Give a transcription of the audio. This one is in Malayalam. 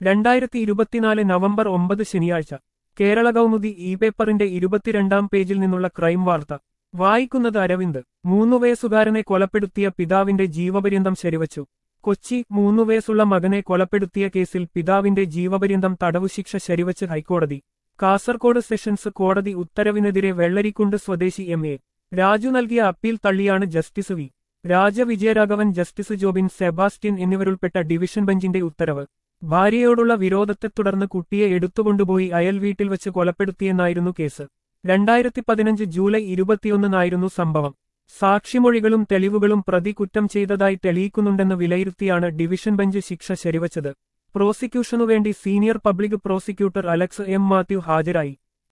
രണ്ടായിരത്തി ഇരുപത്തിനാല് നവംബർ ഒമ്പത് ശനിയാഴ്ച കേരള കൗമുദി ഇ പേപ്പറിന്റെ ഇരുപത്തിരണ്ടാം പേജിൽ നിന്നുള്ള ക്രൈം വാർത്ത വായിക്കുന്നത് അരവിന്ദ് മൂന്നു വയസ്സുകാരനെ കൊലപ്പെടുത്തിയ പിതാവിന്റെ ജീവപര്യന്തം ശരിവച്ചു കൊച്ചി മൂന്നു വയസ്സുള്ള മകനെ കൊലപ്പെടുത്തിയ കേസിൽ പിതാവിന്റെ ജീവപര്യന്തം തടവുശിക്ഷ ശരിവച്ച് ഹൈക്കോടതി കാസർകോട് സെഷൻസ് കോടതി ഉത്തരവിനെതിരെ വെള്ളരിക്കുണ്ട് സ്വദേശി എം എ രാജു നൽകിയ അപ്പീൽ തള്ളിയാണ് justice V Rajavijayaraghavan justice Jobin Sebastian എന്നിവരുൾപ്പെട്ട ഡിവിഷൻ ബെഞ്ചിന്റെ ഉത്തരവ് ഭാര്യയോടുള്ള വിരോധത്തെ തുടർന്ന് കുട്ടിയെ എടുത്തുകൊണ്ടുപോയി അയൽ വീട്ടിൽ വെച്ച് കൊലപ്പെടുത്തിയെന്നായിരുന്നു കേസ് രണ്ടായിരത്തി പതിനഞ്ച് ജൂലൈ ഇരുപത്തിയൊന്നിനായിരുന്നു സംഭവം സാക്ഷിമൊഴികളും തെളിവുകളും പ്രതി കുറ്റം ചെയ്തതായി തെളിയിക്കുന്നുണ്ടെന്ന് വിലയിരുത്തിയാണ് ഡിവിഷൻ ബെഞ്ച് ശിക്ഷ ശരിവച്ചത് പ്രോസിക്യൂഷനുവേണ്ടി senior public prosecutor Alex M Mathew ഹാജരായി